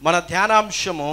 మన ధ్యానాంశము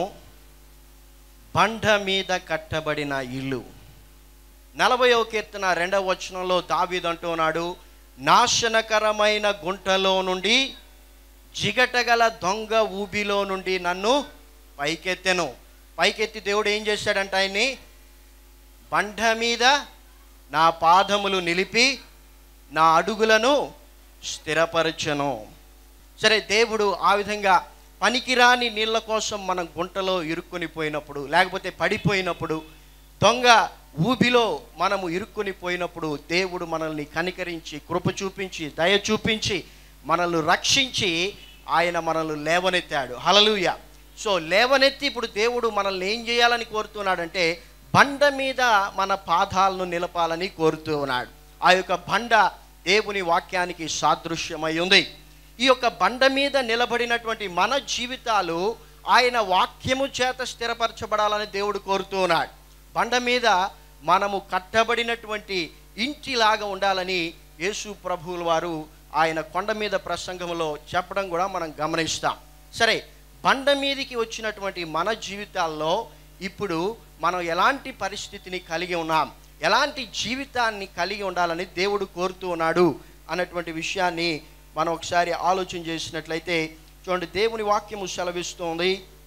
బండ మీద కట్టబడిన ఇల్లు నలభైవ కీర్తన రెండవ వచనంలో దావీదు అంటున్నాడు నాశనకరమైన గుంటలో నుండి జిగటగల దొంగ ఊబిలో నుండి నన్ను పైకెత్తెను పైకెత్తి దేవుడు ఏం చేశాడంట ఆయన్ని బండ మీద నా పాదములు నిలిపి నా అడుగులను స్థిరపరచను సరే దేవుడు ఆ విధంగా పనికిరాని నీళ్ళ కోసం మనం గుంటలో ఇరుక్కొని పోయినప్పుడు లేకపోతే పడిపోయినప్పుడు దొంగ ఊబిలో మనము ఇరుక్కొని పోయినప్పుడు దేవుడు మనల్ని కనికరించి కృప చూపించి దయ చూపించి మనల్ని రక్షించి ఆయన మనల్ని లేవనెత్తాడు హలలుయ సో లేవనెత్తి ఇప్పుడు దేవుడు మనల్ని ఏం చేయాలని కోరుతున్నాడంటే బండ మీద మన పాదాలను నిలపాలని కోరుతూ ఉన్నాడు ఆ యొక్క బండ దేవుని వాక్యానికి సాదృశ్యమై ఉంది ఈ యొక్క బండ మీద నిలబడినటువంటి మన జీవితాలు ఆయన వాక్యము చేత స్థిరపరచబడాలని దేవుడు కోరుతూ ఉన్నాడు బండ మీద మనము కట్టబడినటువంటి ఇంటిలాగా ఉండాలని యేసు ప్రభువుల వారు ఆయన కొండ మీద ప్రసంగంలో చెప్పడం కూడా మనం గమనిస్తాం సరే బండ మీదికి వచ్చినటువంటి మన జీవితాల్లో ఇప్పుడు మనం ఎలాంటి పరిస్థితిని కలిగి ఉన్నాం ఎలాంటి జీవితాన్ని కలిగి ఉండాలని దేవుడు కోరుతూ ఉన్నాడు అన్నటువంటి విషయాన్ని మనం ఒకసారి ఆలోచన చేసినట్లయితే చూడండి దేవుని వాక్యము సెలవిస్తోంది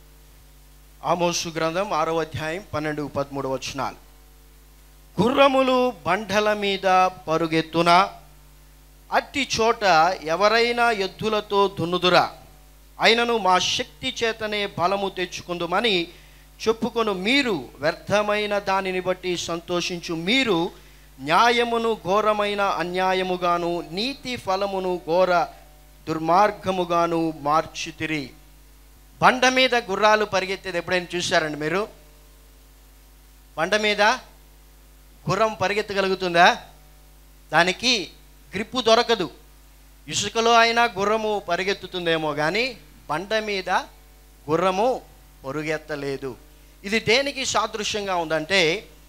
ఆమోసు గ్రంథం ఆరో అధ్యాయం పన్నెండు పదమూడు వచనాలు గుర్రములు బండల మీద పరుగెత్తున అట్టి చోట ఎవరైనా ఎద్దులతో దున్నుదురా అయినను మా శక్తి చేతనే బలము తెచ్చుకుందుమని చెప్పుకొను మీరు వ్యర్థమైన దానిని బట్టి సంతోషించు మీరు న్యాయమును ఘోరమైన అన్యాయముగాను నీతి ఫలమును ఘోర దుర్మార్గముగాను మార్చితిరి బండ మీద గుర్రాలు పరిగెత్తేది ఎప్పుడైనా చూశారండి మీరు బండ మీద గుర్రం పరిగెత్తగలుగుతుందా దానికి గ్రిప్పు దొరకదు ఇసుకలో అయినా గుర్రము పరిగెత్తుతుందేమో కానీ బండ మీద గుర్రము పొరుగెత్తలేదు ఇది దేనికి సాదృశ్యంగా ఉందంటే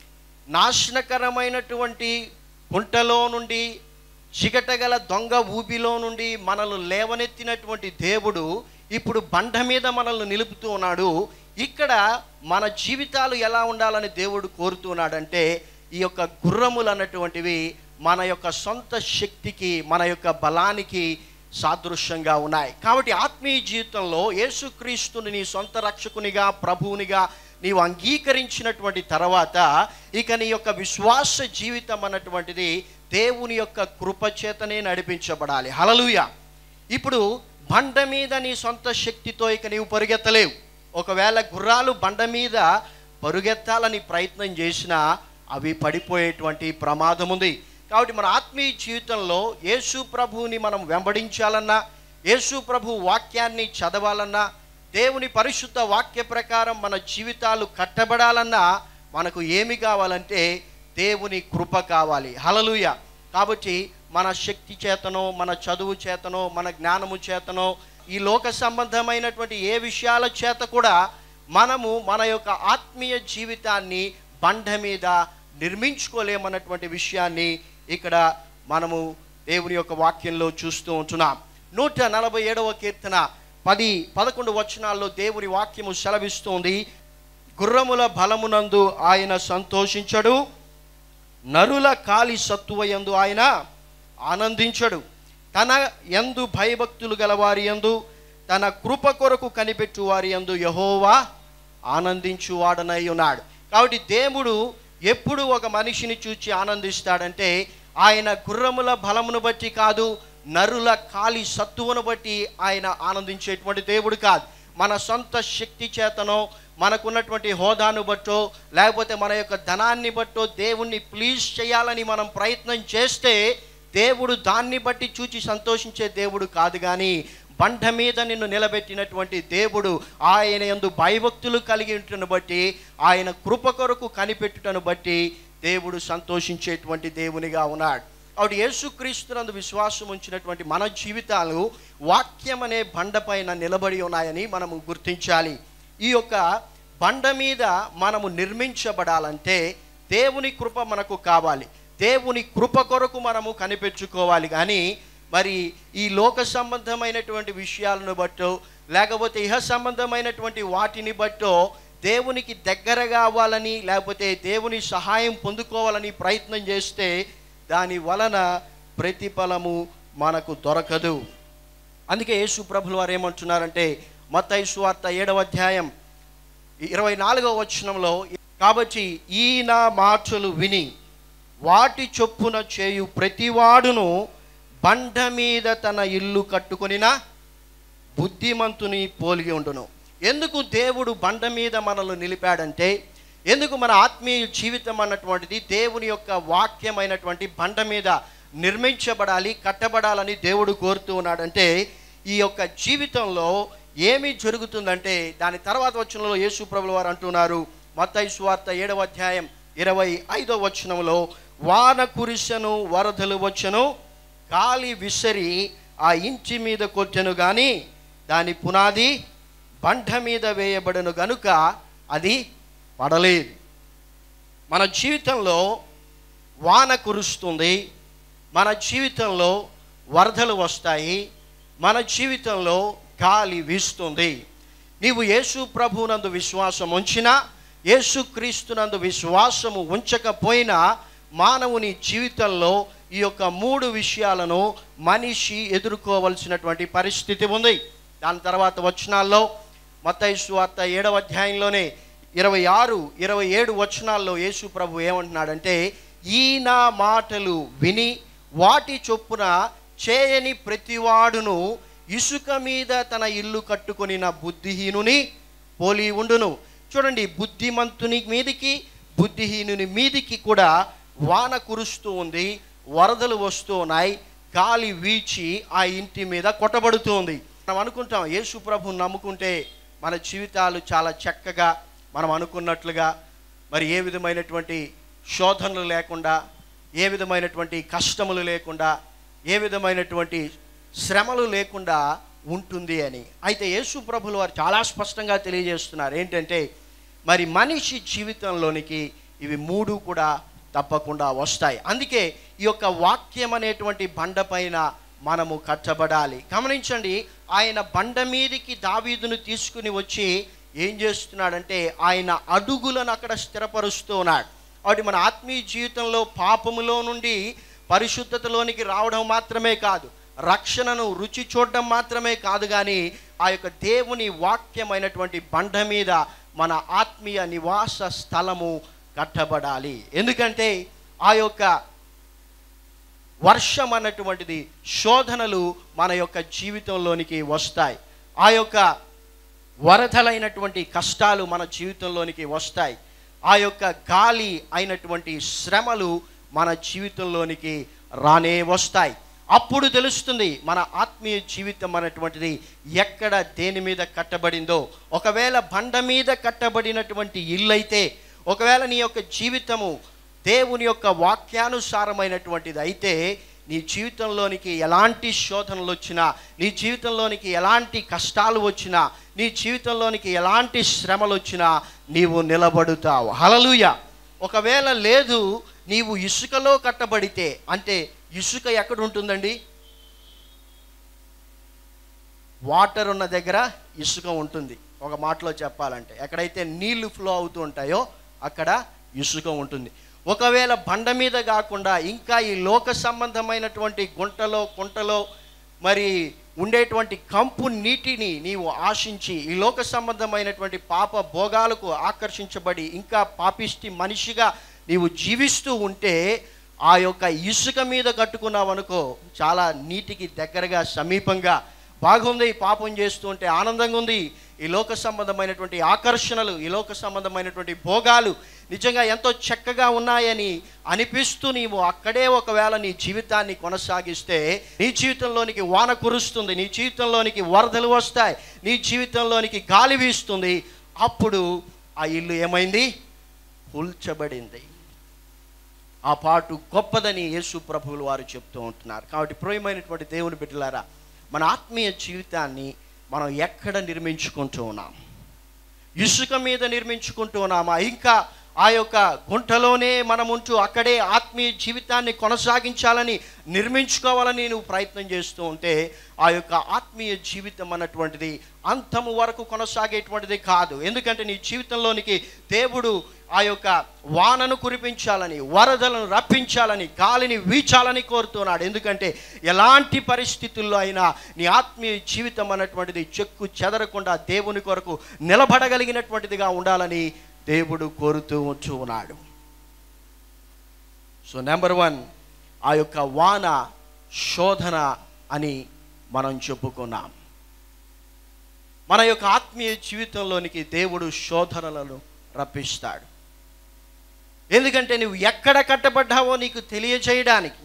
నాశనకరమైనటువంటి గుంటలో నుండి చిగటగల దొంగ ఊబిలో నుండి మనల్ని లేవనెత్తినటువంటి దేవుడు ఇప్పుడు బండ మీద మనల్ని నిలుపుతూ ఉన్నాడు ఇక్కడ మన జీవితాలు ఎలా ఉండాలని దేవుడు కోరుతున్నాడంటే ఈ యొక్క గుర్రములు అన్నటువంటివి మన యొక్క సొంత శక్తికి మన యొక్క బలానికి సాదృశ్యంగా ఉన్నాయి కాబట్టి ఆత్మీయ జీవితంలో యేసుక్రీస్తుని నీ సొంత రక్షకునిగా ప్రభువునిగా నీవు అంగీకరించినటువంటి తర్వాత ఇక నీ యొక్క విశ్వాస జీవితం అన్నటువంటిది దేవుని యొక్క కృపచేతనే నడిపించబడాలి హలలుయ ఇప్పుడు బండ మీద నీ సొంత శక్తితో ఇక నీవు పరుగెత్తలేవు ఒకవేళ గుర్రాలు బండ మీద పరుగెత్తాలని ప్రయత్నం చేసినా అవి పడిపోయేటువంటి ప్రమాదం ఉంది కాబట్టి మన ఆత్మీయ జీవితంలో యేసు ప్రభువుని మనం వెంబడించాలన్నా యేసు ప్రభు వాక్యాన్ని చదవాలన్నా దేవుని పరిశుద్ధ వాక్య ప్రకారం మన జీవితాలు కట్టబడాలన్నా మనకు ఏమి కావాలంటే దేవుని కృప కావాలి హలలుయ కాబట్టి మన శక్తి చేతనో మన చదువు చేతనో మన జ్ఞానము చేతనో ఈ లోక సంబంధమైనటువంటి ఏ విషయాల చేత కూడా మనము మన యొక్క ఆత్మీయ జీవితాన్ని బండ మీద నిర్మించుకోలేమన్నటువంటి విషయాన్ని ఇక్కడ మనము దేవుని యొక్క వాక్యంలో చూస్తూ ఉంటున్నాం నూట నలభై ఏడవ కీర్తన పది పదకొండు వచనాల్లో దేవుని వాక్యము సెలవిస్తోంది గుర్రముల బలమునందు ఆయన సంతోషించడు నరుల కాలి సత్తువయందు ఆయన ఆనందించడు తన యందు భయభక్తులు గలవారి యందు తన కృప కొరకు కనిపెట్టు వారి యందు యహోవా ఆనందించువాడనై ఉన్నాడు కాబట్టి దేవుడు ఎప్పుడు ఒక మనిషిని చూచి ఆనందిస్తాడంటే ఆయన గుర్రముల బలమును బట్టి కాదు నరుల కాలి సత్తువను బట్టి ఆయన ఆనందించేటువంటి దేవుడు కాదు మన సొంత శక్తి చేతనో మనకున్నటువంటి హోదాను బట్టో లేకపోతే మన యొక్క ధనాన్ని బట్టో దేవుణ్ణి ప్లీజ్ చేయాలని మనం ప్రయత్నం చేస్తే దేవుడు దాన్ని బట్టి చూచి సంతోషించే దేవుడు కాదు కానీ బండ మీద నిన్ను నిలబెట్టినటువంటి దేవుడు ఆయన యందు భయభక్తులు కలిగి ఉంటును బట్టి ఆయన కృప కొరకు కనిపెట్టుటను బట్టి దేవుడు సంతోషించేటువంటి దేవునిగా ఉన్నాడు కాబట్టి యేసుక్రీస్తునందు విశ్వాసం ఉంచినటువంటి మన జీవితాలు వాక్యం అనే బండపైన నిలబడి ఉన్నాయని మనము గుర్తించాలి ఈ యొక్క బండ మీద మనము నిర్మించబడాలంటే దేవుని కృప మనకు కావాలి దేవుని కృప కొరకు మనము కనిపెట్టుకోవాలి కానీ మరి ఈ లోక సంబంధమైనటువంటి విషయాలను బట్టో లేకపోతే ఇహ సంబంధమైనటువంటి వాటిని బట్టో దేవునికి దగ్గరగా అవ్వాలని లేకపోతే దేవుని సహాయం పొందుకోవాలని ప్రయత్నం చేస్తే దాని వలన ప్రతిఫలము మనకు దొరకదు అందుకే యేసు ప్రభులు వారు ఏమంటున్నారంటే మత్తయి సువార్త ఏడవ అధ్యాయం ఇరవై నాలుగవ వచనంలో కాబట్టి ఈ నా మాటలు విని వాటి చొప్పున చేయు ప్రతివాడును బండ మీద తన ఇల్లు కట్టుకొనిన బుద్ధిమంతుని పోలిగి ఉండును ఎందుకు దేవుడు బండ మీద మనల్ని నిలిపాడంటే ఎందుకు మన ఆత్మీయ జీవితం అన్నటువంటిది దేవుని యొక్క వాక్యమైనటువంటి బండ మీద నిర్మించబడాలి కట్టబడాలని దేవుడు కోరుతూ ఉన్నాడంటే ఈ యొక్క జీవితంలో ఏమి జరుగుతుందంటే దాని తర్వాత వచనంలో యేసు ప్రభుల వారు అంటున్నారు మత్తయి సువార్త ఏడవ అధ్యాయం ఇరవై ఐదో వచనంలో వాన కురిసెను వరదలు వచ్చెను గాలి విసరి ఆ ఇంటి మీద కొట్టెను కానీ దాని పునాది బండ మీద వేయబడను గనుక అది పడలేదు మన జీవితంలో వాన కురుస్తుంది మన జీవితంలో వరదలు వస్తాయి మన జీవితంలో గాలి వీస్తుంది నీవు యేసు ప్రభునందు విశ్వాసం ఉంచినా యేసు క్రీస్తునందు విశ్వాసము ఉంచకపోయినా మానవుని జీవితంలో ఈ యొక్క మూడు విషయాలను మనిషి ఎదుర్కోవలసినటువంటి పరిస్థితి ఉంది దాని తర్వాత వచనాల్లో మత్తయి సువార్త ఏడవ అధ్యాయంలోనే ఇరవై ఆరు ఇరవై ఏడు వచనాల్లో యేసు ప్రభు ఏమంటున్నాడంటే ఈ నా మాటలు విని వాటి చొప్పున చేయని ప్రతివాడును ఇసుక మీద తన ఇల్లు కట్టుకొనిన బుద్ధిహీనుని పోలి ఉండును చూడండి బుద్ధిమంతుని మీదికి బుద్ధిహీనుని మీదికి కూడా వాన కురుస్తూ ఉంది వరదలు వస్తూ ఉన్నాయి గాలి వీచి ఆ ఇంటి మీద కొట్టబడుతుంది మనం అనుకుంటాం యేసు ప్రభుని నమ్ముకుంటే మన జీవితాలు చాలా చక్కగా మనం అనుకున్నట్లుగా మరి ఏ విధమైనటువంటి శోధనలు లేకుండా ఏ విధమైనటువంటి కష్టములు లేకుండా ఏ విధమైనటువంటి శ్రమలు లేకుండా ఉంటుంది అని అయితే యేసు ప్రభులు వారు చాలా స్పష్టంగా తెలియజేస్తున్నారు ఏంటంటే మరి మనిషి జీవితంలోనికి ఇవి మూడు కూడా తప్పకుండా వస్తాయి అందుకే ఈ యొక్క వాక్యం అనేటువంటి బండ పైన మనము కట్టబడాలి గమనించండి ఆయన బండ మీదికి దావీదును తీసుకుని వచ్చి ఏం చేస్తున్నాడంటే ఆయన అడుగులను అక్కడ స్థిరపరుస్తూ ఉన్నాడు కాబట్టి మన ఆత్మీయ జీవితంలో పాపములో నుండి పరిశుద్ధతలోనికి రావడం మాత్రమే కాదు రక్షణను రుచి చూడడం మాత్రమే కాదు కానీ ఆ యొక్క దేవుని వాక్యమైనటువంటి బండ మీద మన ఆత్మీయ నివాస స్థలము కట్టబడాలి ఎందుకంటే ఆ యొక్క వర్షం అన్నటువంటిది శోధనలు మన యొక్క జీవితంలోనికి వస్తాయి ఆ యొక్క వరదలైనటువంటి కష్టాలు మన జీవితంలోనికి వస్తాయి ఆ యొక్క గాలి అయినటువంటి శ్రమలు మన జీవితంలోనికి రానే వస్తాయి అప్పుడు తెలుస్తుంది మన ఆత్మీయ జీవితం అనేటువంటిది ఎక్కడ దేని మీద కట్టబడిందో ఒకవేళ బండ మీద కట్టబడినటువంటి ఇల్లు అయితే ఒకవేళ నీ యొక్క జీవితము దేవుని యొక్క వాక్యానుసారమైనటువంటిది అయితే నీ జీవితంలోనికి ఎలాంటి శోధనలు వచ్చినా నీ జీవితంలోనికి ఎలాంటి కష్టాలు వచ్చినా నీ జీవితంలోనికి ఎలాంటి శ్రమలు వచ్చినా నీవు నిలబడుతావు హలలుయ ఒకవేళ లేదు నీవు ఇసుకలో కట్టబడితే అంటే ఇసుక ఎక్కడ ఉంటుందండి వాటర్ ఉన్న దగ్గర ఇసుక ఉంటుంది ఒక మాటలో చెప్పాలంటే ఎక్కడైతే నీళ్లు ఫ్లో అవుతూ ఉంటాయో అక్కడ ఇసుక ఉంటుంది ఒకవేళ బండ మీద కాకుండా ఇంకా ఈ లోక సంబంధమైనటువంటి గుంటలో కుంటలో మరి ఉండేటువంటి కంపు నీటిని నీవు ఆశించి ఈ లోక సంబంధమైనటువంటి పాప భోగాలకు ఆకర్షించబడి ఇంకా పాపిష్టి మనిషిగా నీవు జీవిస్తూ ఉంటే ఆ యొక్క ఇసుక మీద కట్టుకున్నావు అనుకో చాలా నీటికి దగ్గరగా సమీపంగా బాగుంది పాపం చేస్తూ ఉంటే ఆనందంగా ఉంది ఈ లోక సంబంధమైనటువంటి ఆకర్షణలు ఈ లోక సంబంధమైనటువంటి భోగాలు నిజంగా ఎంతో చక్కగా ఉన్నాయని అనిపిస్తూ నీవు అక్కడే ఒకవేళ నీ జీవితాన్ని కొనసాగిస్తే నీ జీవితంలోనికి వాన కురుస్తుంది నీ జీవితంలోనికి వరదలు వస్తాయి నీ జీవితంలోనికి గాలి వీస్తుంది అప్పుడు ఆ ఇల్లు ఏమైంది కూల్చబడింది ఆ పాటు గొప్పదని యేసు ప్రభువులు వారు చెప్తూ ఉంటున్నారు కాబట్టి ప్రియమైనటువంటి దేవుని బిడ్డలారా మన ఆత్మీయ జీవితాన్ని మనం ఎక్కడ నిర్మించుకుంటూ ఉన్నాం ఇసుక మీద నిర్మించుకుంటూ ఉన్నామా ఇంకా ఆ యొక్క గుంటలోనే మనముంటూ అక్కడే ఆత్మీయ జీవితాన్ని కొనసాగించాలని నిర్మించుకోవాలని నువ్వు ప్రయత్నం చేస్తూ ఉంటే ఆ యొక్క ఆత్మీయ జీవితం అన్నటువంటిది అంతము వరకు కొనసాగేటువంటిది కాదు ఎందుకంటే నీ జీవితంలోనికి దేవుడు ఆ యొక్క వానను కురిపించాలని వరదలను రప్పించాలని గాలిని వీచాలని కోరుతున్నాడు ఎందుకంటే ఎలాంటి పరిస్థితుల్లో అయినా నీ ఆత్మీయ జీవితం అన్నటువంటిది చెక్కు చెదరకుండా దేవుని కొరకు నిలబడగలిగినటువంటిదిగా ఉండాలని దేవుడు కోరుతూ ఉంటూ ఉన్నాడు సో నెంబర్ వన్ ఆ యొక్క వాన శోధన అని మనం చెప్పుకున్నాం మన యొక్క ఆత్మీయ జీవితంలోనికి దేవుడు శోధనలను రప్పిస్తాడు ఎందుకంటే నువ్వు ఎక్కడ కట్టబడ్డావో నీకు తెలియజేయడానికి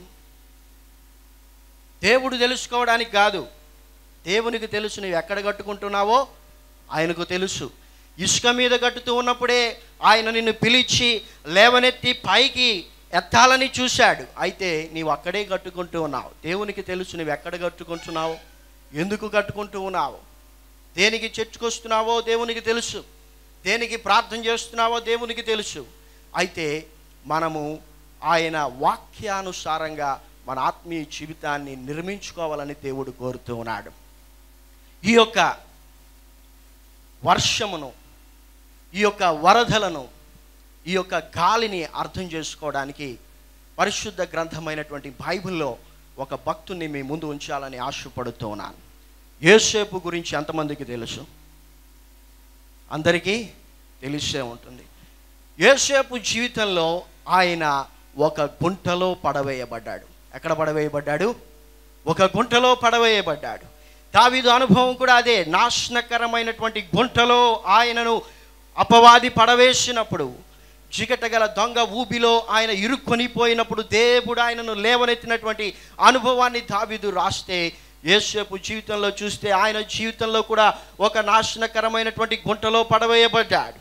దేవుడు తెలుసుకోవడానికి కాదు దేవునికి తెలుసు నువ్వు ఎక్కడ కట్టుకుంటున్నావో ఆయనకు తెలుసు ఇసుక మీద కట్టుతూ ఉన్నప్పుడే ఆయన నిన్ను పిలిచి లేవనెత్తి పైకి ఎత్తాలని చూశాడు అయితే నీవు అక్కడే కట్టుకుంటూ ఉన్నావు దేవునికి తెలుసు నువ్వు ఎక్కడ కట్టుకుంటున్నావు ఎందుకు కట్టుకుంటూ ఉన్నావు దేనికి చర్చకొస్తున్నావో దేవునికి తెలుసు దేనికి ప్రార్థన చేస్తున్నావో దేవునికి తెలుసు అయితే మనము ఆయన వాక్యానుసారంగా మన ఆత్మీయ జీవితాన్ని నిర్మించుకోవాలని దేవుడు కోరుతూ ఉన్నాడు ఈ యొక్క వర్షమును ఈ యొక్క వరదలను ఈ యొక్క గాలిని అర్థం చేసుకోవడానికి పరిశుద్ధ గ్రంథమైనటువంటి బైబిల్లో ఒక భక్తుని మీ ముందు ఉంచాలని ఆశపడుతూ ఉన్నాను యేసేపు గురించి ఎంతమందికి తెలుసు అందరికీ తెలిసే ఉంటుంది యేసేపు జీవితంలో ఆయన ఒక గుంటలో పడవేయబడ్డాడు ఎక్కడ పడవేయబడ్డాడు ఒక గుంటలో పడవేయబడ్డాడు దావీదు అనుభవం కూడా అదే నాశనకరమైనటువంటి గుంటలో ఆయనను అపవాది పడవేసినప్పుడు చికటగల దొంగ ఊబిలో ఆయన ఇరుక్కొని పోయినప్పుడు దేవుడు ఆయనను లేవనెత్తినటువంటి అనుభవాన్ని దావీదు రాస్తే యేసేపు జీవితంలో చూస్తే ఆయన జీవితంలో కూడా ఒక నాశనకరమైనటువంటి గుంటలో పడవేయబడ్డాడు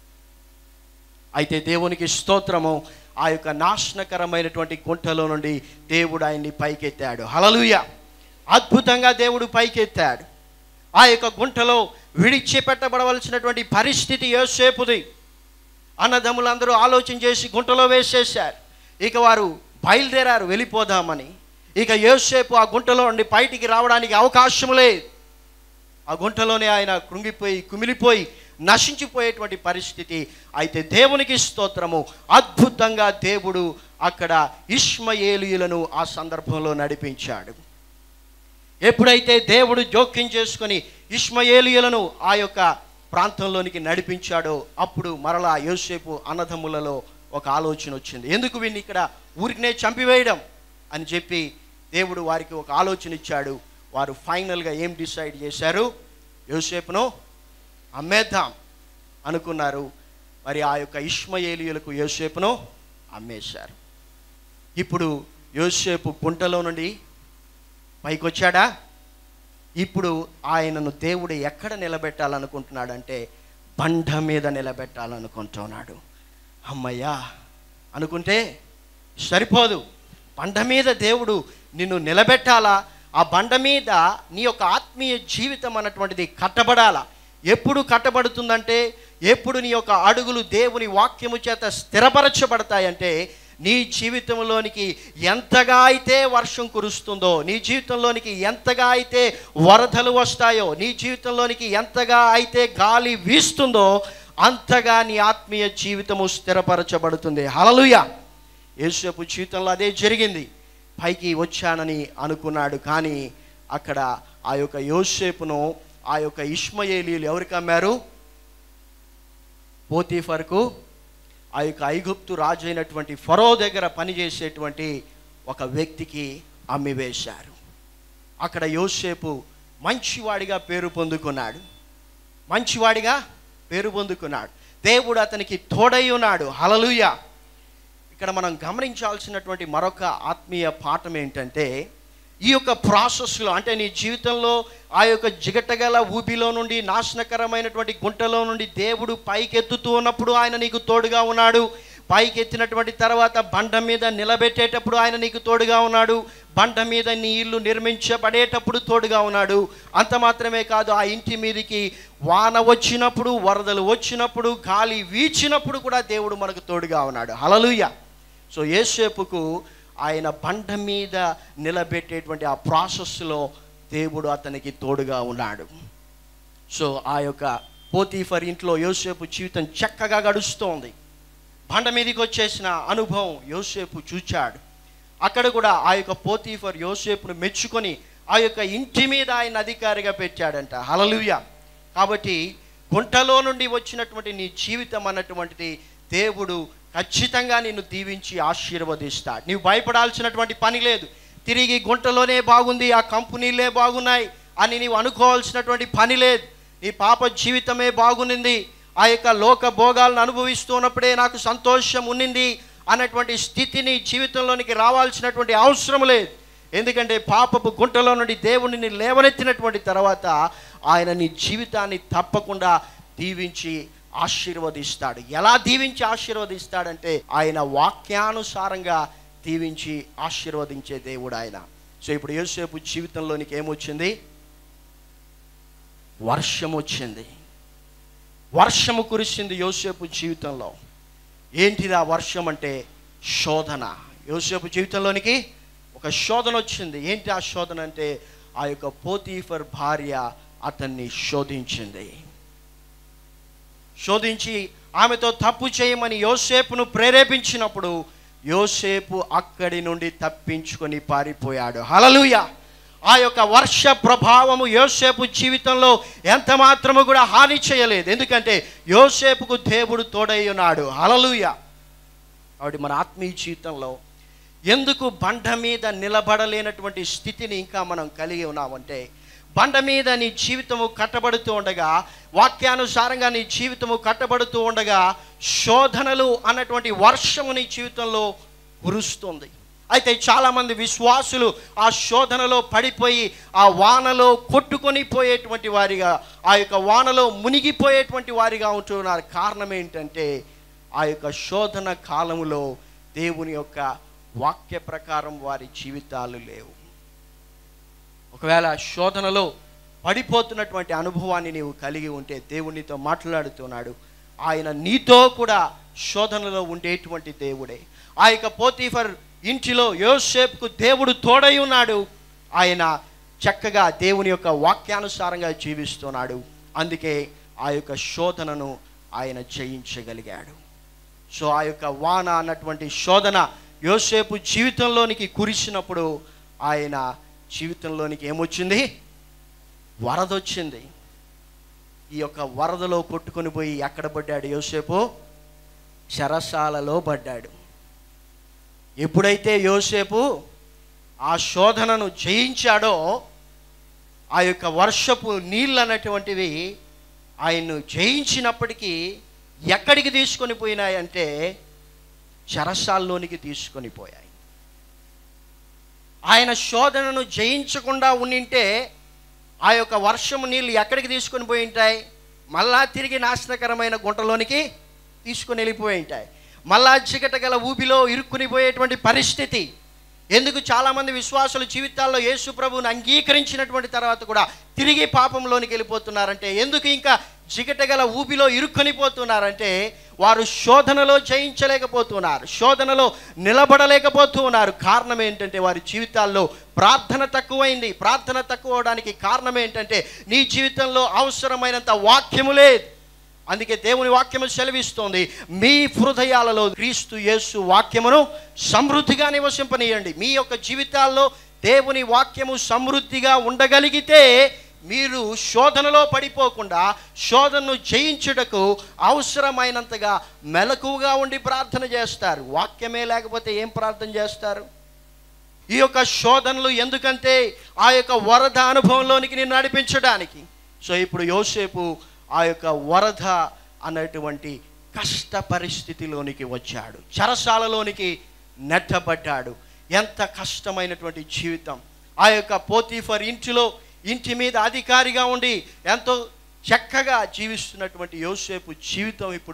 అయితే దేవునికి స్తోత్రము ఆ యొక్క నాశనకరమైనటువంటి గుంటలో నుండి దేవుడు ఆయన్ని పైకెత్తాడు హలలుయ అద్భుతంగా దేవుడు పైకెత్తాడు ఆ యొక్క గుంటలో విడిచిపెట్టబడవలసినటువంటి పరిస్థితి యోసేపుది అన్నదమ్ములందరూ ఆలోచన చేసి గుంటలో వేసేశారు ఇక వారు బయలుదేరారు వెళ్ళిపోదామని ఇక యోసేపు ఆ గుంటలో నుండి బయటికి రావడానికి అవకాశం లేదు ఆ గుంటలోనే ఆయన కృంగిపోయి కుమిలిపోయి నశించిపోయేటువంటి పరిస్థితి అయితే దేవునికి స్తోత్రము అద్భుతంగా దేవుడు అక్కడ ఇష్మయేలీయులను ఆ సందర్భంలో నడిపించాడు ఎప్పుడైతే దేవుడు జోక్యం చేసుకొని ఇష్మయేలీయులను ఆ యొక్క ప్రాంతంలోనికి నడిపించాడో అప్పుడు మరలా యోసేపు అన్నదమ్ములలో ఒక ఆలోచన వచ్చింది ఎందుకు వీడిని ఇక్కడ ఊరికినే చంపివేయడం అని చెప్పి దేవుడు వారికి ఒక ఆలోచన ఇచ్చాడు వారు ఫైనల్గా ఏం డిసైడ్ చేశారు యోసేపును అమ్మేద్దాం అనుకున్నారు మరి ఆ యొక్క ఇష్మయేలీయులకు యోసేపును అమ్మేశారు ఇప్పుడు యోసేపు గుంటలో నుండి పైకి వచ్చాడా ఇప్పుడు ఆయనను దేవుడు ఎక్కడ నిలబెట్టాలనుకుంటున్నాడంటే బండ మీద నిలబెట్టాలనుకుంటున్నాడు అమ్మయ్యా అనుకుంటే సరిపోదు బండ మీద దేవుడు నిన్ను నిలబెట్టాలా ఆ బండ మీద నీ యొక్క ఆత్మీయ జీవితం అన్నటువంటిది కట్టబడాలా ఎప్పుడు కట్టబడుతుందంటే ఎప్పుడు నీ యొక్క అడుగులు దేవుని వాక్యము చేత స్థిరపరచబడతాయంటే నీ జీవితంలోనికి ఎంతగా అయితే వర్షం కురుస్తుందో నీ జీవితంలోనికి ఎంతగా అయితే వరదలు వస్తాయో నీ జీవితంలోనికి ఎంతగా అయితే గాలి వీస్తుందో అంతగా నీ ఆత్మీయ జీవితము స్థిరపరచబడుతుంది హలలుయ యేసేపు జీవితంలో అదే జరిగింది పైకి వచ్చానని అనుకున్నాడు కానీ అక్కడ ఆ యొక్క యోసేపును ఆ యొక్క ఇష్మయేలీలు ఎవరికి అమ్మారు పోతీఫర్కు ఆ యొక్క ఐగుప్తు రాజు అయినటువంటి ఫరో దగ్గర పనిచేసేటువంటి ఒక వ్యక్తికి అమ్మివేశారు అక్కడ యోసేపు మంచివాడిగా పేరు పొందుకున్నాడు మంచివాడిగా పేరు పొందుకున్నాడు దేవుడు అతనికి తోడై ఉన్నాడు హలలుయ ఇక్కడ మనం గమనించాల్సినటువంటి మరొక ఆత్మీయ పాఠం ఏంటంటే ఈ యొక్క ప్రాసెస్లో అంటే నీ జీవితంలో ఆ యొక్క జిగటగల ఊబిలో నుండి నాశనకరమైనటువంటి గుంటలో నుండి దేవుడు పైకెత్తుతూ ఉన్నప్పుడు ఆయన నీకు తోడుగా ఉన్నాడు పైకి ఎత్తినటువంటి తర్వాత బండ మీద నిలబెట్టేటప్పుడు ఆయన నీకు తోడుగా ఉన్నాడు బండ మీద నీ ఇల్లు నిర్మించబడేటప్పుడు తోడుగా ఉన్నాడు అంత మాత్రమే కాదు ఆ ఇంటి మీదకి వాన వచ్చినప్పుడు వరదలు వచ్చినప్పుడు గాలి వీచినప్పుడు కూడా దేవుడు మనకు తోడుగా ఉన్నాడు హలలుయ సో యేసేపుకు ఆయన బండ మీద నిలబెట్టేటువంటి ఆ ప్రాసెస్లో దేవుడు అతనికి తోడుగా ఉన్నాడు సో ఆ యొక్క పోతీఫర్ ఇంట్లో యోసేపు జీవితం చక్కగా గడుస్తోంది బండ మీదకి వచ్చేసిన అనుభవం యోసేపు చూచాడు అక్కడ కూడా ఆ యొక్క పోతీఫర్ యోసేపును మెచ్చుకొని ఆ యొక్క ఇంటి మీద ఆయన అధికారిగా పెట్టాడంట హలలుయ కాబట్టి గుంటలో నుండి వచ్చినటువంటి నీ జీవితం అన్నటువంటిది దేవుడు ఖచ్చితంగా నిన్ను దీవించి ఆశీర్వదిస్తాడు నీవు భయపడాల్సినటువంటి పని లేదు తిరిగి గుంటలోనే బాగుంది ఆ కంపెనీలే బాగున్నాయి అని నీవు అనుకోవాల్సినటువంటి పని లేదు నీ పాప జీవితమే బాగునింది ఆ యొక్క లోక భోగాలను అనుభవిస్తున్నప్పుడే నాకు సంతోషం ఉన్నింది అన్నటువంటి స్థితిని జీవితంలోనికి రావాల్సినటువంటి అవసరం లేదు ఎందుకంటే పాపపు గుంటలో నుండి దేవుడిని లేవనెత్తినటువంటి తర్వాత ఆయన నీ జీవితాన్ని తప్పకుండా దీవించి ఆశీర్వదిస్తాడు ఎలా దీవించి ఆశీర్వదిస్తాడంటే ఆయన వాక్యానుసారంగా దీవించి ఆశీర్వదించే దేవుడు ఆయన సో ఇప్పుడు యోసేపు జీవితంలోనికి ఏమొచ్చింది వర్షం వచ్చింది వర్షము కురిసింది యోసేపు జీవితంలో ఏంటిది ఆ వర్షం అంటే శోధన యోసేపు జీవితంలోనికి ఒక శోధన వచ్చింది ఏంటి ఆ శోధన అంటే ఆ యొక్క పోతీఫర్ భార్య అతన్ని శోధించింది శోధించి ఆమెతో తప్పు చేయమని యోసేపును ప్రేరేపించినప్పుడు యోసేపు అక్కడి నుండి తప్పించుకొని పారిపోయాడు హలలుయ ఆ యొక్క వర్ష ప్రభావము యోసేపు జీవితంలో ఎంత మాత్రము కూడా హాని చేయలేదు ఎందుకంటే యోసేపుకు దేవుడు తోడై ఉన్నాడు హలలుయ కాబట్టి మన ఆత్మీయ జీవితంలో ఎందుకు బండ మీద నిలబడలేనటువంటి స్థితిని ఇంకా మనం కలిగి ఉన్నామంటే బండ మీద నీ జీవితము కట్టబడుతూ ఉండగా వాక్యానుసారంగా నీ జీవితము కట్టబడుతూ ఉండగా శోధనలు అన్నటువంటి వర్షము నీ జీవితంలో కురుస్తుంది అయితే చాలామంది విశ్వాసులు ఆ శోధనలో పడిపోయి ఆ వానలో కొట్టుకొని పోయేటువంటి వారిగా ఆ యొక్క వానలో మునిగిపోయేటువంటి వారిగా ఉంటున్నారు కారణం ఏంటంటే ఆ యొక్క శోధన కాలములో దేవుని యొక్క వాక్య ప్రకారం వారి జీవితాలు లేవు ఒకవేళ శోధనలో పడిపోతున్నటువంటి అనుభవాన్ని నీవు కలిగి ఉంటే దేవునితో మాట్లాడుతున్నాడు ఆయన నీతో కూడా శోధనలో ఉండేటువంటి దేవుడే ఆ యొక్క పోతీఫర్ ఇంటిలో యోసేపుకు దేవుడు తోడై ఉన్నాడు ఆయన చక్కగా దేవుని యొక్క వాక్యానుసారంగా జీవిస్తున్నాడు అందుకే ఆ యొక్క శోధనను ఆయన జయించగలిగాడు సో ఆ యొక్క వాన అన్నటువంటి శోధన యోసేపు జీవితంలోనికి కురిసినప్పుడు ఆయన జీవితంలోనికి ఏమొచ్చింది వరద వచ్చింది ఈ యొక్క వరదలో కొట్టుకొని పోయి ఎక్కడ పడ్డాడు యోసేపు చెరసాలలో పడ్డాడు ఎప్పుడైతే యోసేపు ఆ శోధనను జయించాడో ఆ యొక్క వర్షపు నీళ్ళు అన్నటువంటివి ఆయన్ను జయించినప్పటికీ ఎక్కడికి తీసుకొని పోయినాయంటే చెరసాల్లోనికి తీసుకొని పోయాయి ఆయన శోధనను జయించకుండా ఉండింటే ఆ యొక్క వర్షము నీళ్ళు ఎక్కడికి తీసుకొని పోయి ఉంటాయి మళ్ళా తిరిగి నాశనకరమైన గుంటలోనికి తీసుకొని వెళ్ళిపోయి ఉంటాయి మళ్ళా చికట గల ఊబిలో ఇరుక్కుని పోయేటువంటి పరిస్థితి ఎందుకు చాలామంది విశ్వాసుల జీవితాల్లో యేసు ప్రభువుని అంగీకరించినటువంటి తర్వాత కూడా తిరిగి పాపంలోనికి వెళ్ళిపోతున్నారంటే ఎందుకు ఇంకా జిగటగల ఊబిలో ఇరుక్కొని పోతున్నారంటే వారు శోధనలో జయించలేకపోతున్నారు శోధనలో నిలబడలేకపోతూ ఉన్నారు కారణం ఏంటంటే వారి జీవితాల్లో ప్రార్థన తక్కువైంది ప్రార్థన తక్కువ అవడానికి కారణం ఏంటంటే నీ జీవితంలో అవసరమైనంత వాక్యము లేదు అందుకే దేవుని వాక్యము సెలవిస్తోంది మీ హృదయాలలో క్రీస్తు యేసు వాక్యమును సమృద్ధిగా నివసింపనీయండి మీ యొక్క జీవితాల్లో దేవుని వాక్యము సమృద్ధిగా ఉండగలిగితే మీరు శోధనలో పడిపోకుండా శోధనను జయించుటకు అవసరమైనంతగా మెలకువగా ఉండి ప్రార్థన చేస్తారు వాక్యమే లేకపోతే ఏం ప్రార్థన చేస్తారు ఈ యొక్క శోధనలు ఎందుకంటే ఆ యొక్క వరద అనుభవంలోనికి నేను నడిపించడానికి సో ఇప్పుడు యోసేపు ఆ యొక్క వరద అన్నటువంటి కష్ట పరిస్థితిలోనికి వచ్చాడు చెరసాలలోనికి నెట్టబడ్డాడు ఎంత కష్టమైనటువంటి జీవితం ఆ యొక్క పోతీఫర్ ఇంటిలో ఇంటి మీద అధికారిగా ఉండి ఎంతో చక్కగా జీవిస్తున్నటువంటి యోసేపు జీవితం ఇప్పుడు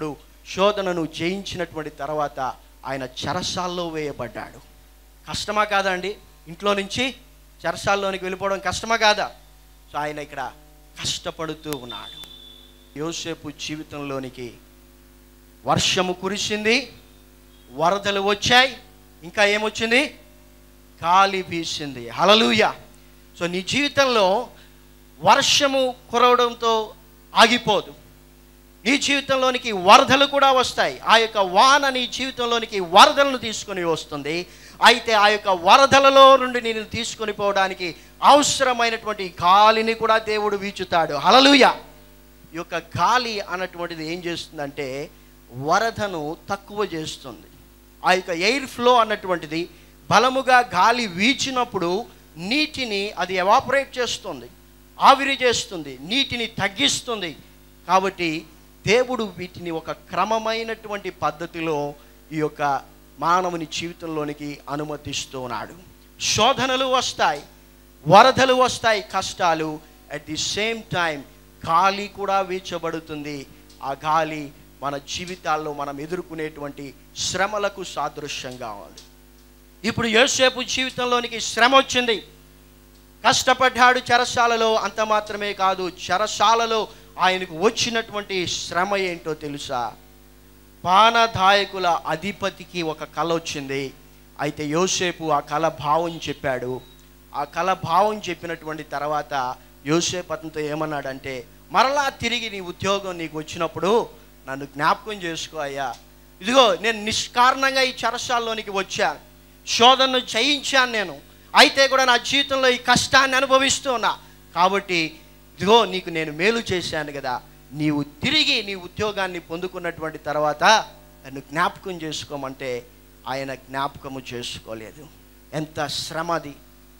శోధనను జయించినటువంటి తర్వాత ఆయన చెరసాల్లో వేయబడ్డాడు కష్టమా కాదా అండి ఇంట్లో నుంచి చెరసాల్లోనికి వెళ్ళిపోవడం కష్టమా కాదా సో ఆయన ఇక్కడ కష్టపడుతూ ఉన్నాడు యోసేపు జీవితంలోనికి వర్షము కురిసింది వరదలు వచ్చాయి ఇంకా ఏమొచ్చింది గాలి వీసింది హలలుయ సో నీ జీవితంలో వర్షము కురవడంతో ఆగిపోదు నీ జీవితంలోనికి వరదలు కూడా వస్తాయి ఆ యొక్క వాన నీ జీవితంలోనికి వరదలను తీసుకొని వస్తుంది అయితే ఆ యొక్క వరదలలో నుండి నేను తీసుకొని పోవడానికి అవసరమైనటువంటి గాలిని కూడా దేవుడు వీచుతాడు హలలుయ ఈ యొక్క గాలి అన్నటువంటిది ఏం చేస్తుందంటే వరదను తక్కువ చేస్తుంది ఆ యొక్క ఎయిర్ ఫ్లో అన్నటువంటిది బలముగా గాలి వీచినప్పుడు నీటిని అది ఎవాపరేట్ చేస్తుంది ఆవిరి చేస్తుంది నీటిని తగ్గిస్తుంది కాబట్టి దేవుడు వీటిని ఒక క్రమమైనటువంటి పద్ధతిలో ఈ యొక్క మానవుని జీవితంలోనికి అనుమతిస్తూ ఉన్నాడు శోధనలు వస్తాయి వరదలు వస్తాయి కష్టాలు అట్ ది సేమ్ టైం గాలి కూడా వీచబడుతుంది ఆ గాలి మన జీవితాల్లో మనం ఎదుర్కొనేటువంటి శ్రమలకు సాదృశ్యంగా ఉంది ఇప్పుడు యోసేపు జీవితంలోనికి శ్రమ వచ్చింది కష్టపడ్డాడు చెరసాలలో అంత మాత్రమే కాదు చెరసాలలో ఆయనకు వచ్చినటువంటి శ్రమ ఏంటో తెలుసా పానదాయకుల అధిపతికి ఒక కళ వచ్చింది అయితే యోసేపు ఆ కళ భావం చెప్పాడు ఆ కళ భావం చెప్పినటువంటి తర్వాత యోసేపు అతనితో ఏమన్నాడంటే మరలా తిరిగి నీ ఉద్యోగం నీకు వచ్చినప్పుడు నన్ను జ్ఞాపకం చేసుకో అయ్యా ఇదిగో నేను నిష్కారణంగా ఈ చెరసాల్లోనికి వచ్చాను శోధనను జయించాను నేను అయితే కూడా నా జీవితంలో ఈ కష్టాన్ని అనుభవిస్తూ ఉన్నా కాబట్టి ఇదిగో నీకు నేను మేలు చేశాను కదా నీవు తిరిగి నీ ఉద్యోగాన్ని పొందుకున్నటువంటి తర్వాత నన్ను జ్ఞాపకం చేసుకోమంటే ఆయన జ్ఞాపకము చేసుకోలేదు ఎంత శ్రమది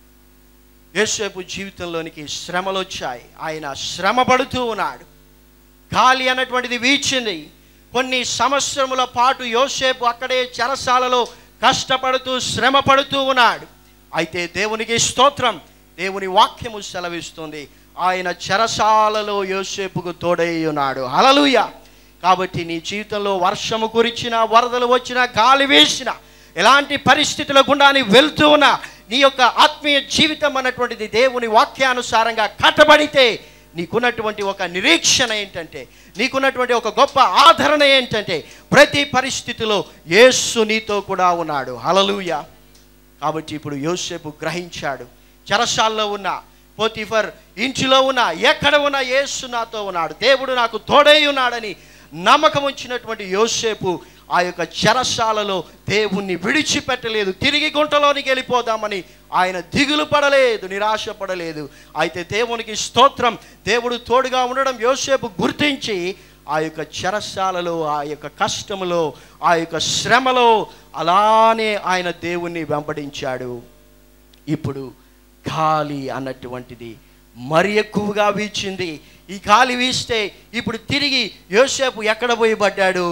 యేసేపు జీవితంలోనికి శ్రమలు వచ్చాయి ఆయన శ్రమ పడుతూ ఉన్నాడు గాలి అన్నటువంటిది వీచింది కొన్ని సంవత్సరముల పాటు యోసేపు అక్కడే చెరసాలలో కష్టపడుతూ శ్రమ పడుతూ ఉన్నాడు అయితే దేవునికి స్తోత్రం దేవుని వాక్యము సెలవిస్తుంది ఆయన చెరసాలలో యోసేపుకు తోడై ఉన్నాడు హలలుయ కాబట్టి నీ జీవితంలో వర్షము కురిచిన వరదలు వచ్చిన గాలి వేసిన ఎలాంటి పరిస్థితుల గుండా నీ వెళ్తూ ఉన్నా నీ యొక్క ఆత్మీయ జీవితం అన్నటువంటిది దేవుని వాక్యానుసారంగా కట్టబడితే నీకున్నటువంటి ఒక నిరీక్షణ ఏంటంటే నీకున్నటువంటి ఒక గొప్ప ఆదరణ ఏంటంటే ప్రతి పరిస్థితిలో యేసు నీతో కూడా ఉన్నాడు హలలుయ కాబట్టి ఇప్పుడు యోసేపు గ్రహించాడు చెరసాల్లో ఉన్న పోతిఫర్ ఇంటిలో ఉన్న ఎక్కడ ఉన్న యేసు నాతో ఉన్నాడు దేవుడు నాకు తోడై ఉన్నాడని నమ్మకం ఉంచినటువంటి యోసేపు ఆ యొక్క చెరసాలలో దేవుణ్ణి విడిచిపెట్టలేదు తిరిగి గుంటలోనికి వెళ్ళిపోదామని ఆయన దిగులు పడలేదు నిరాశ పడలేదు అయితే దేవునికి స్తోత్రం దేవుడు తోడుగా ఉండడం యోసేపు గుర్తించి ఆ యొక్క చెరసాలలో ఆ యొక్క కష్టములో ఆ యొక్క శ్రమలో అలానే ఆయన దేవుణ్ణి వెంబడించాడు ఇప్పుడు గాలి అన్నటువంటిది మరి ఎక్కువగా వీచింది ఈ గాలి వీస్తే ఇప్పుడు తిరిగి యోసేపు ఎక్కడ పోయి పడ్డాడు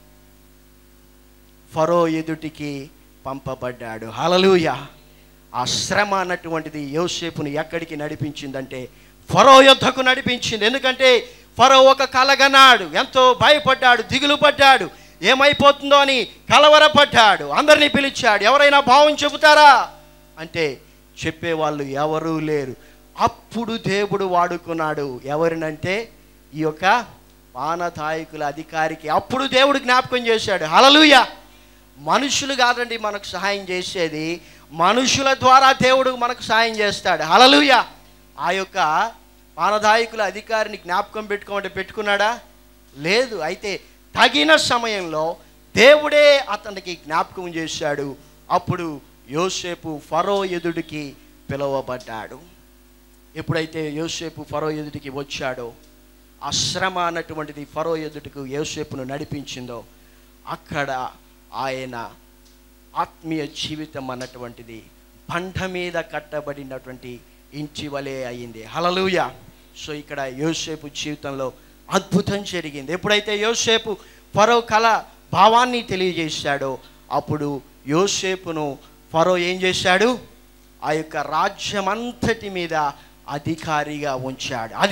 ఫరో ఎదుటికి పంపబడ్డాడు హలలుయ ఆ శ్రమ అన్నటువంటిది యోసేపుని ఎక్కడికి నడిపించిందంటే ఫరో యుద్ధకు నడిపించింది ఎందుకంటే ఫరో ఒక కలగనాడు ఎంతో భయపడ్డాడు దిగులు పడ్డాడు ఏమైపోతుందో అని కలవరపడ్డాడు అందరినీ పిలిచాడు ఎవరైనా భావం చెబుతారా అంటే చెప్పేవాళ్ళు ఎవరూ లేరు అప్పుడు దేవుడు వాడుకున్నాడు ఎవరినంటే ఈ యొక్క పానతాయకుల అధికారికి అప్పుడు దేవుడు జ్ఞాపకం చేశాడు హలలుయ మనుషులు కాదండి మనకు సహాయం చేసేది మనుషుల ద్వారా దేవుడు మనకు సహాయం చేస్తాడు హలలుయ ఆ యొక్క పానదాయకుల అధికారిని జ్ఞాపకం పెట్టుకోమంటే పెట్టుకున్నాడా లేదు అయితే తగిన సమయంలో దేవుడే అతనికి జ్ఞాపకం చేశాడు అప్పుడు యోసేపు ఫరో ఎదుడికి పిలువబడ్డాడు ఎప్పుడైతే యోసేపు ఫరో ఎదుటికి వచ్చాడో ఆ శ్రమ అన్నటువంటిది ఫరో ఎదుటికి యోసేపును నడిపించిందో అక్కడ ఆయన ఆత్మీయ జీవితం అన్నటువంటిది బండ మీద కట్టబడినటువంటి ఇంటి వలె అయింది హలలుయ సో ఇక్కడ యోసేపు జీవితంలో అద్భుతం జరిగింది ఎప్పుడైతే యోసేపు ఫరో కళ భావాన్ని తెలియజేశాడో అప్పుడు యోసేపును ఫరో ఏం చేశాడు ఆ యొక్క రాజ్యమంతటి మీద అధికారిగా ఉంచాడు అది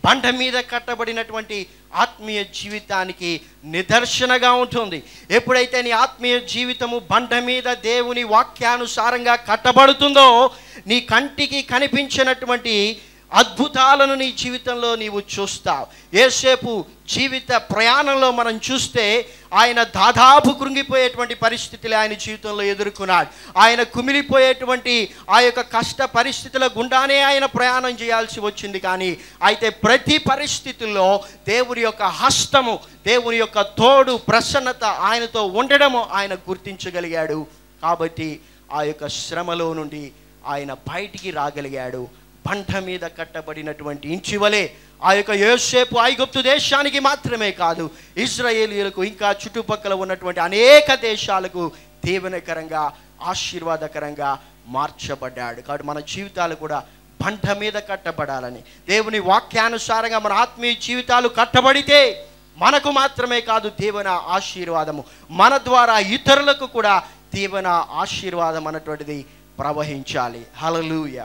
బండ మీద కట్టబడినటువంటి ఆత్మీయ జీవితానికి నిదర్శనగా ఉంటుంది ఎప్పుడైతే నీ ఆత్మీయ జీవితము బండ మీద దేవుని వాక్యానుసారంగా కట్టబడుతుందో నీ కంటికి కనిపించినటువంటి అద్భుతాలను నీ జీవితంలో నీవు చూస్తావు ఏసేపు జీవిత ప్రయాణంలో మనం చూస్తే ఆయన దాదాపు కృంగిపోయేటువంటి పరిస్థితులు ఆయన జీవితంలో ఎదుర్కొన్నాడు ఆయన కుమిలిపోయేటువంటి ఆ యొక్క కష్ట పరిస్థితుల గుండానే ఆయన ప్రయాణం చేయాల్సి వచ్చింది కానీ అయితే ప్రతి పరిస్థితుల్లో దేవుని యొక్క హస్తము దేవుని యొక్క తోడు ప్రసన్నత ఆయనతో ఉండడము ఆయన గుర్తించగలిగాడు కాబట్టి ఆ యొక్క శ్రమలో నుండి ఆయన బయటికి రాగలిగాడు బండ మీద కట్టబడినటువంటి ఇంచివలే ఆ యొక్క యోసేపు ఐగుప్తు దేశానికి మాత్రమే కాదు ఇజ్రాయేలీలకు ఇంకా చుట్టుపక్కల ఉన్నటువంటి అనేక దేశాలకు దీవెనకరంగా ఆశీర్వాదకరంగా మార్చబడ్డాడు కాబట్టి మన జీవితాలు కూడా బండ మీద కట్టబడాలని దేవుని వాక్యానుసారంగా మన ఆత్మీయ జీవితాలు కట్టబడితే మనకు మాత్రమే కాదు దీవెన ఆశీర్వాదము మన ద్వారా ఇతరులకు కూడా దీవెన ఆశీర్వాదం అన్నటువంటిది ప్రవహించాలి హలలుయ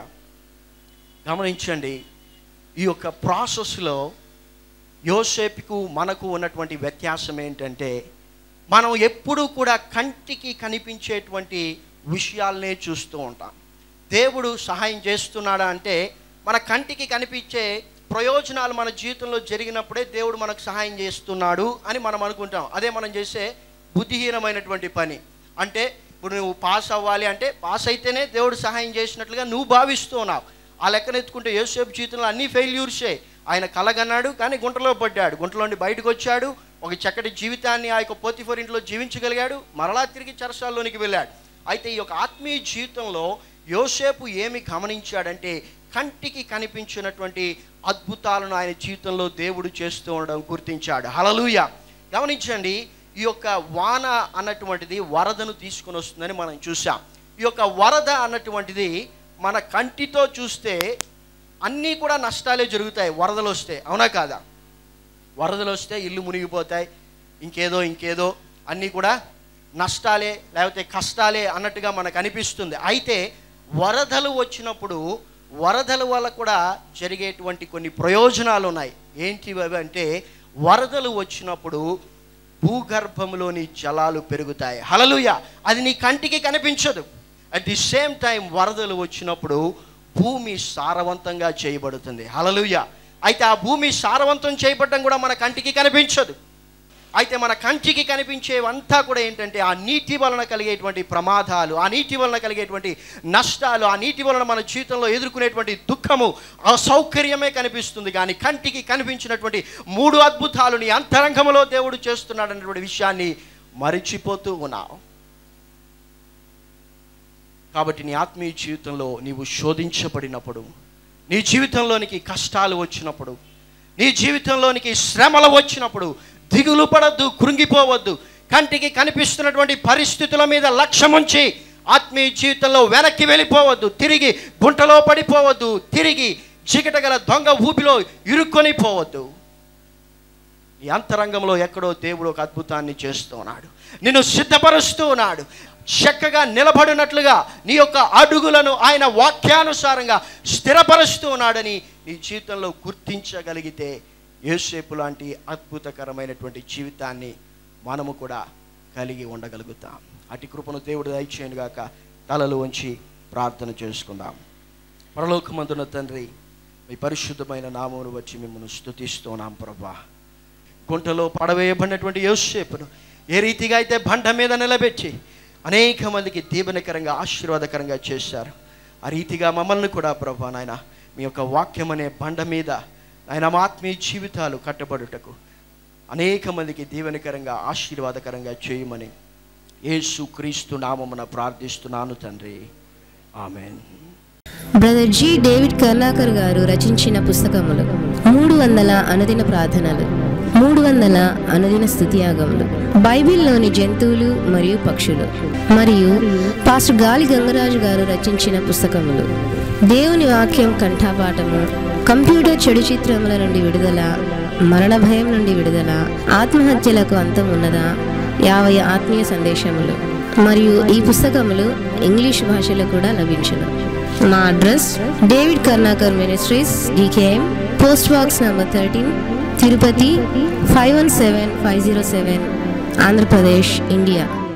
గమనించండి ఈ యొక్క ప్రాసెస్లో యోసేపుకు మనకు ఉన్నటువంటి వ్యత్యాసం ఏంటంటే మనం ఎప్పుడూ కూడా కంటికి కనిపించేటువంటి విషయాలనే చూస్తూ ఉంటాం దేవుడు సహాయం చేస్తున్నాడా అంటే మన కంటికి కనిపించే ప్రయోజనాలు మన జీవితంలో జరిగినప్పుడే దేవుడు మనకు సహాయం చేస్తున్నాడు అని మనం అనుకుంటాం అదే మనం చేసే బుద్ధిహీనమైనటువంటి పని అంటే ఇప్పుడు నువ్వు పాస్ అవ్వాలి అంటే పాస్ అయితేనే దేవుడు సహాయం చేసినట్లుగా నువ్వు భావిస్తూ ఉన్నావు ఆ లెక్కన ఎత్తుకుంటే యోసేపు జీవితంలో అన్ని ఫెయిల్యూర్సే ఆయన కలగన్నాడు కానీ గుంటలో పడ్డాడు గుంటలో నుండి బయటకు వచ్చాడు ఒక చక్కటి జీవితాన్ని ఆ యొక్క పోతిఫోర్ ఇంట్లో జీవించగలిగాడు మరలా తిరిగి చరసాల్లోనికి వెళ్ళాడు అయితే ఈ యొక్క ఆత్మీయ జీవితంలో యోసేపు ఏమి గమనించాడంటే కంటికి కనిపించినటువంటి అద్భుతాలను ఆయన జీవితంలో దేవుడు చేస్తూ ఉండడం గుర్తించాడు హలలుయ గమనించండి ఈ యొక్క వాన అన్నటువంటిది వరదను తీసుకొని వస్తుందని మనం చూసాం ఈ యొక్క వరద అన్నటువంటిది మన కంటితో చూస్తే అన్నీ కూడా నష్టాలే జరుగుతాయి వరదలు వస్తే అవునా కాదా వరదలు వస్తే ఇల్లు మునిగిపోతాయి ఇంకేదో ఇంకేదో అన్నీ కూడా నష్టాలే లేకపోతే కష్టాలే అన్నట్టుగా మనకు అనిపిస్తుంది అయితే వరదలు వచ్చినప్పుడు వరదల వల్ల కూడా జరిగేటువంటి కొన్ని ప్రయోజనాలు ఉన్నాయి ఏంటి అవి అంటే వరదలు వచ్చినప్పుడు భూగర్భంలోని జలాలు పెరుగుతాయి హలలుయ అది నీ కంటికి కనిపించదు అట్ ది సేమ్ టైం వరదలు వచ్చినప్పుడు భూమి సారవంతంగా చేయబడుతుంది హలలుయ అయితే ఆ భూమి సారవంతం చేయబడడం కూడా మన కంటికి కనిపించదు అయితే మన కంటికి కనిపించేవంతా కూడా ఏంటంటే ఆ నీటి వలన కలిగేటువంటి ప్రమాదాలు ఆ నీటి వలన కలిగేటువంటి నష్టాలు ఆ నీటి వలన మన జీవితంలో ఎదుర్కొనేటువంటి దుఃఖము అసౌకర్యమే కనిపిస్తుంది కానీ కంటికి కనిపించినటువంటి మూడు అద్భుతాలు నీ అంతరంగంలో దేవుడు చేస్తున్నాడు అనేటువంటి విషయాన్ని మరిచిపోతూ ఉన్నావు కాబట్టి నీ ఆత్మీయ జీవితంలో నీవు శోధించబడినప్పుడు నీ జీవితంలోనికి కష్టాలు వచ్చినప్పుడు నీ జీవితంలోనికి శ్రమలు వచ్చినప్పుడు దిగులు పడద్దు కృంగిపోవద్దు కంటికి కనిపిస్తున్నటువంటి పరిస్థితుల మీద లక్ష్యముంచి ఆత్మీయ జీవితంలో వెనక్కి వెళ్ళిపోవద్దు తిరిగి గుంటలో పడిపోవద్దు తిరిగి చీకటగల దొంగ ఊపిలో ఇరుక్కొని పోవద్దు ఈ అంతరంగంలో ఎక్కడో దేవుడు ఒక అద్భుతాన్ని చేస్తూ ఉన్నాడు నిన్ను సిద్ధపరుస్తూ ఉన్నాడు చక్కగా నిలబడినట్లుగా నీ యొక్క అడుగులను ఆయన వాక్యానుసారంగా స్థిరపరుస్తూ ఉన్నాడని నీ జీవితంలో గుర్తించగలిగితే యేసేపు లాంటి అద్భుతకరమైనటువంటి జీవితాన్ని మనము కూడా కలిగి ఉండగలుగుతాం అటు కృపను దేవుడు దయచేయను గాక తలలు వంచి ప్రార్థన చేసుకుందాం పరలోకమందున తండ్రి మీ పరిశుద్ధమైన నామమును వచ్చి మిమ్మల్ని స్తుతిస్తున్నాం ప్రభా గుంటలో పడవేయబడినటువంటి యోసేపును ఏ రీతిగా అయితే బండ మీద నిలబెట్టి అనేక మందికి దీవెనకరంగా ఆశీర్వాదకరంగా చేశారు ఆ రీతిగా మమ్మల్ని కూడా ప్రభా నాయన మీ యొక్క వాక్యం అనే బండ మీద ఆయన మా ఆత్మీయ జీవితాలు కట్టబడుటకు అనేక మందికి దీవెనకరంగా ఆశీర్వాదకరంగా చేయమని యేసు క్రీస్తు నామమున ప్రార్థిస్తున్నాను తండ్రి amen brother G David Karnakar గారు రచించిన పుస్తకములు మూడు వందల అనుదిన ప్రార్థనలు మూడు వందల అనుదిన స్థుతియాగములు బైబిల్లోని జంతువులు మరియు పక్షులు మరియు పాస్టర్ గాలి గంగరాజు గారు రచించిన పుస్తకములు దేవుని వాక్యం కంఠాపాఠము కంప్యూటర్ చెడు చిత్రముల నుండి విడుదల మరణ భయం నుండి విడుదల ఆత్మహత్యలకు అంతం ఉన్నదా యాభై ఆత్మీయ సందేశములు మరియు ఈ పుస్తకములు ఇంగ్లీష్ భాషలో కూడా లభించును మా address David Karnakar ministries DKM post box number thirteen Tirupati five one seven five zero seven Andhra Pradesh India